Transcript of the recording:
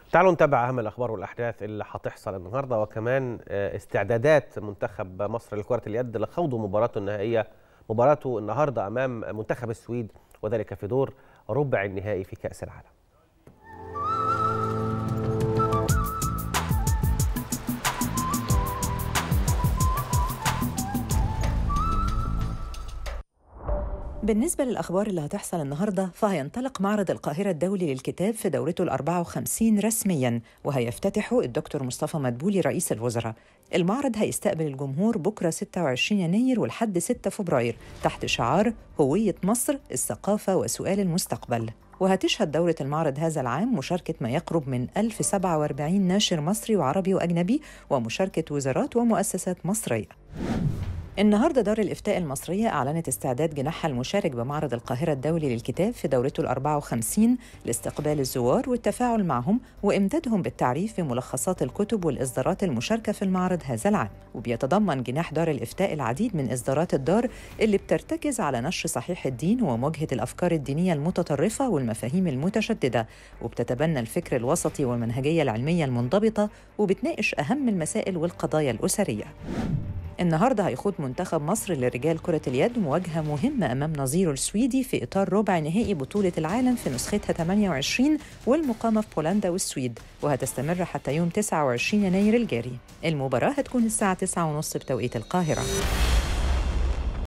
تعالوا نتابع اهم الاخبار والاحداث اللي هتحصل النهارده وكمان استعدادات منتخب مصر لكره اليد لخوض مباراته النهائيه مباراته النهارده امام منتخب السويد وذلك في دور ربع النهائي في كاس العالم. بالنسبة للأخبار اللي هتحصل النهاردة فهينطلق معرض القاهرة الدولي للكتاب في دورته ال 54 رسميا وهيفتتحه الدكتور مصطفى مدبولي رئيس الوزراء المعرض هيستقبل الجمهور بكرة 26 يناير ولحد 6 فبراير تحت شعار هوية مصر الثقافة وسؤال المستقبل وهتشهد دورة المعرض هذا العام مشاركة ما يقرب من 1047 ناشر مصري وعربي وأجنبي ومشاركة وزارات ومؤسسات مصرية النهارده دار الإفتاء المصرية أعلنت استعداد جناحها المشارك بمعرض القاهرة الدولي للكتاب في دورته ال 54 لاستقبال الزوار والتفاعل معهم وإمدادهم بالتعريف بملخصات الكتب والإصدارات المشاركة في المعرض هذا العام وبيتضمن جناح دار الإفتاء العديد من إصدارات الدار اللي بترتكز على نشر صحيح الدين ومواجهة الأفكار الدينية المتطرفة والمفاهيم المتشددة وبتتبنى الفكر الوسطي والمنهجية العلمية المنضبطة وبتناقش أهم المسائل والقضايا الأسرية النهارده هيخوض منتخب مصر لرجال كرة اليد مواجهة مهمة أمام نظيره السويدي في إطار ربع نهائي بطولة العالم في نسختها 28 والمقامة في بولندا والسويد وهتستمر حتى يوم 29 يناير الجاري المباراة هتكون الساعة 9:30 بتوقيت القاهرة